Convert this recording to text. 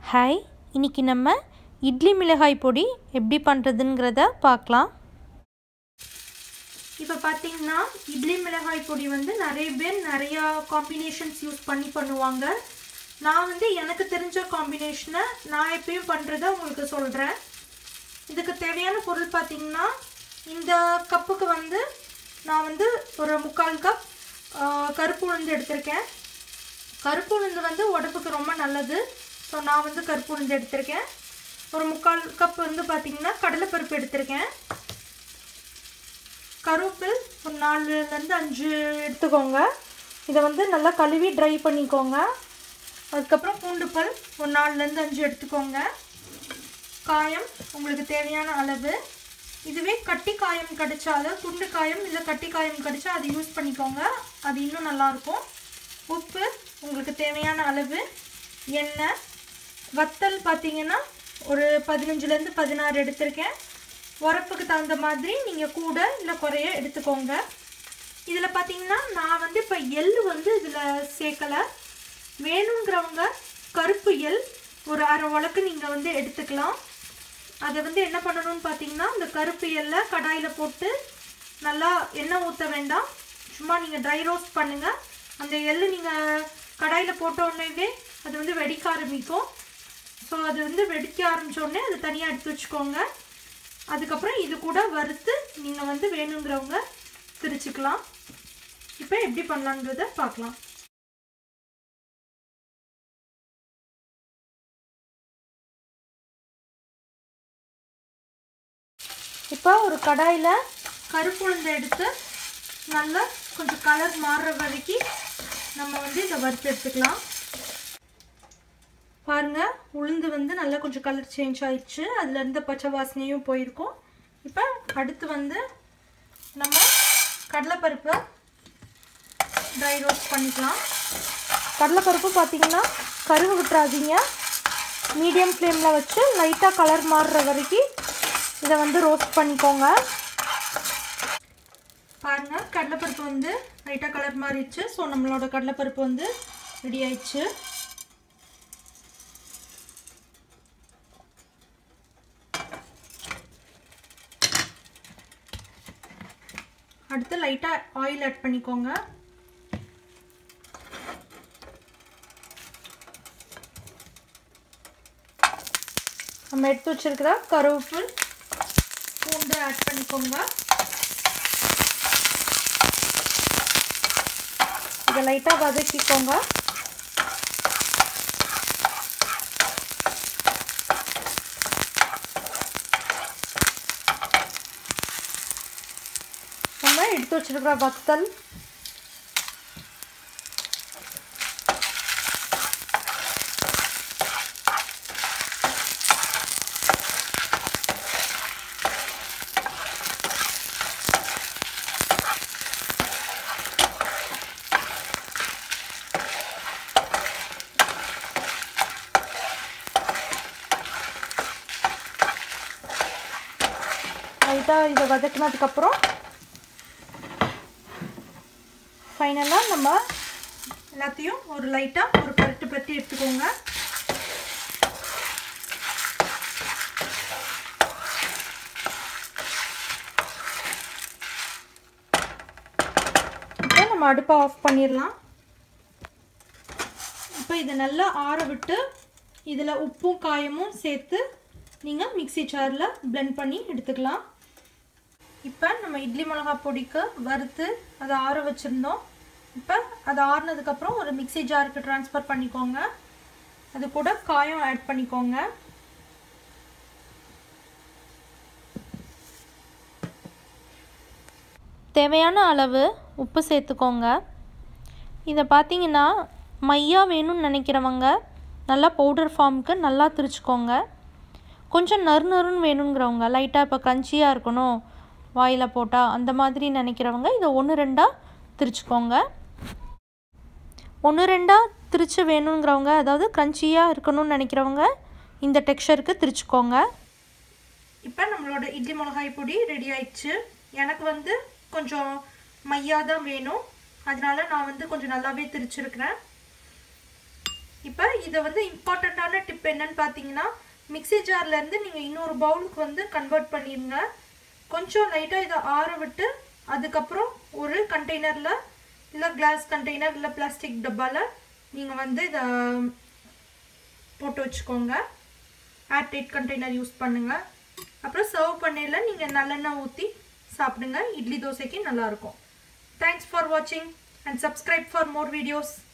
hi இன்னைக்கு நம்ம இட்லி மிளகாய் பொடி எப்படி பண்ணுறதுங்கிறத பார்க்கலாம் இப்போ பார்த்தீங்கன்னா இட்லி மிளகாய் பொடி வந்து நிறைய பேர் நிறையா காம்பினேஷன்ஸ் யூஸ் பண்ணி பண்ணுவாங்க நான் வந்து எனக்கு தெரிஞ்ச காம்பினேஷனை நான் எப்பயும் பண்ணுறத உங்களுக்கு சொல்கிறேன் இதுக்கு தேவையான பொருள் பார்த்தீங்கன்னா இந்த கப்புக்கு வந்து நான் வந்து ஒரு முக்கால் கப் கருப்பு உளுந்து எடுத்திருக்கேன் கருப்பு உளுந்து வந்து உடம்புக்கு ரொம்ப நல்லது ஸோ நான் வந்து கருப்பு உளுந்து எடுத்திருக்கேன் ஒரு முக்கால் கப் வந்து பார்த்திங்கன்னா கடலைப்பருப்பு எடுத்திருக்கேன் கருவேப்பில் ஒரு நாலுலேருந்து அஞ்சு எடுத்துக்கோங்க இதை வந்து நல்லா கழுவி ட்ரை பண்ணிக்கோங்க அதுக்கப்புறம் பூண்டுப்பல் ஒரு நாலுலேருந்து அஞ்சு எடுத்துக்கோங்க காயம் உங்களுக்கு தேவையான அளவு இதுவே கட்டி காயம் கிடைச்சா அதாவது துண்டு காயம் இல்லை கட்டி காயம் கிடைச்சா அது யூஸ் பண்ணிக்கோங்க அது இன்னும் நல்லாயிருக்கும் உப்பு உங்களுக்கு தேவையான அளவு எண்ணெய் வத்தல் பார்த்தீங்கன்னா ஒரு பதினஞ்சுலேருந்து பதினாறு எடுத்திருக்கேன் உரப்புக்கு தகுந்த மாதிரி நீங்கள் கூட இல்லை குறைய எடுத்துக்கோங்க இதில் பார்த்தீங்கன்னா நான் வந்து இப்போ எள் வந்து இதில் சேர்க்கலை வேணுங்கிறவங்க கருப்பு எள் ஒரு அரை உலக்கு நீங்கள் வந்து எடுத்துக்கலாம் அதை வந்து என்ன பண்ணணும்னு பார்த்தீங்கன்னா இந்த கருப்பு எல்லை கடாயில் போட்டு நல்லா எண்ணெய் ஊற்ற வேண்டாம் சும்மா நீங்கள் ட்ரை ரோஸ்ட் பண்ணுங்கள் அந்த எள்ளு நீங்கள் கடாயில் போட்ட உடனேவே அது வந்து வெடிக்க ஆரம்பிக்கும் ஸோ அது வந்து வெடிக்க ஆரம்பித்த உடனே அது தனியாக எடுத்து வச்சுக்கோங்க அதுக்கப்புறம் இது கூட வறுத்து நீங்கள் வந்து வேணுங்கிறவங்க பிரிச்சுக்கலாம் இப்போ எப்படி பண்ணலான்றத பார்க்கலாம் இப்போ ஒரு கடாயில் கருப்பு உளுந்தை எடுத்து நல்லா கொஞ்சம் கலர் மாறுற வரைக்கும் நம்ம வந்து இதை வறுத்து எடுத்துக்கலாம் பாருங்கள் உளுந்து வந்து நல்லா கொஞ்சம் கலர் சேஞ்ச் ஆயிடுச்சு அதில் இருந்த பச்சை வாசனையும் போயிருக்கும் இப்போ அடுத்து வந்து நம்ம கடலைப்பருப்பை ட்ரை ரோஸ்ட் பண்ணிக்கலாம் கடலைப்பருப்பு பார்த்தீங்கன்னா கருவு விட்டுறாதீங்க மீடியம் ஃப்ளேமில் வச்சு லைட்டாக கலர் மாறுற வரைக்கும் இதை வந்து ரோஸ்ட் பண்ணிக்கோங்க பாருங்கள் கடலைப்பருப்பு வந்து லைட்டாக கலர் மாறிடுச்சு ஸோ நம்மளோட கடலைப்பருப்பு வந்து ரெடி ஆயிடுச்சு அடுத்து லைட்டாக ஆயில் ஆட் பண்ணிக்கோங்க நம்ம எடுத்து வச்சிருக்கிற கருவேப்பில் பூண்டு ஆட் பண்ணிக்கோங்க இதை லைட்டாக வதக்கிக்கோங்க நம்ம எடுத்து வச்சிருக்கிற வத்தல் லைட்டாக இதை வதக்கினதுக்கப்புறம் ஃபைனலாக நம்ம எல்லாத்தையும் ஒரு லைட்டாக ஒரு பரட்டு பற்றி எடுத்துக்கோங்க இப்போ நம்ம அடுப்பை ஆஃப் பண்ணிடலாம் இப்போ இதை நல்லா ஆற விட்டு இதில் உப்பும் காயமும் சேர்த்து நீங்கள் மிக்சி ஜாரில் பிளெண்ட் பண்ணி எடுத்துக்கலாம் இப்போ நம்ம இட்லி மிளகா பொடிக்கு வறுத்து அதை ஆற வச்சுருந்தோம் இப்போ அது ஆறுனதுக்கப்புறம் ஒரு மிக்சி ஜாருக்கு ட்ரான்ஸ்ஃபர் பண்ணிக்கோங்க அது கூட காயம் ஆட் பண்ணிக்கோங்க தேவையான அளவு உப்பு சேர்த்துக்கோங்க இதை பார்த்தீங்கன்னா மையா வேணும்னு நினைக்கிறவங்க நல்லா பவுடர் ஃபார்முக்கு நல்லா திரிச்சுக்கோங்க கொஞ்சம் நறு நறுன்னு வேணுங்கிறவங்க லைட்டாக இப்போ க்ரன்ச்சியாக இருக்கணும் வாயில் போட்டால் அந்த மாதிரி நினைக்கிறவங்க இதை ஒன்று ரெண்டாக திரிச்சுக்கோங்க ஒன்று ரெண்டாக திரிச்சு வேணுங்கிறவங்க அதாவது க்ரன்ச்சியாக இருக்கணும்னு நினைக்கிறவங்க இந்த டெக்ஸ்சருக்கு திரிச்சுக்கோங்க இப்போ நம்மளோட இட்லி மிளகாய் பொடி ரெடி ஆயிடுச்சு எனக்கு வந்து கொஞ்சம் மையாக தான் வேணும் அதனால நான் வந்து கொஞ்சம் நல்லாவே திரிச்சிருக்கிறேன் இப்போ இதை வந்து இம்பார்ட்டண்ட்டான டிப் டிப் என்னன்னு பார்த்தீங்கன்னா மிக்ஸி ஜார்லேருந்து நீங்கள் இன்னொரு பவுலுக்கு வந்து கன்வெர்ட் பண்ணிடுங்க கொஞ்சம் லைட்டாக இதை ஆற விட்டு அதுக்கப்புறம் ஒரு கண்டெய்னரில் இல்லை கிளாஸ் கண்டெய்னர் இல்லை பிளாஸ்டிக் டப்பாவில் நீங்கள் வந்து இதை போட்டு வச்சுக்கோங்க ஏர்டைட் கண்டெய்னர் யூஸ் பண்ணுங்கள் அப்புறம் சர்வ் பண்ணையில் நீங்கள் நல்லெண்ணெய் ஊற்றி சாப்பிடுங்க இட்லி தோசைக்கு நல்லாயிருக்கும் தேங்க்ஸ் ஃபார் வாட்சிங் and subscribe for more videos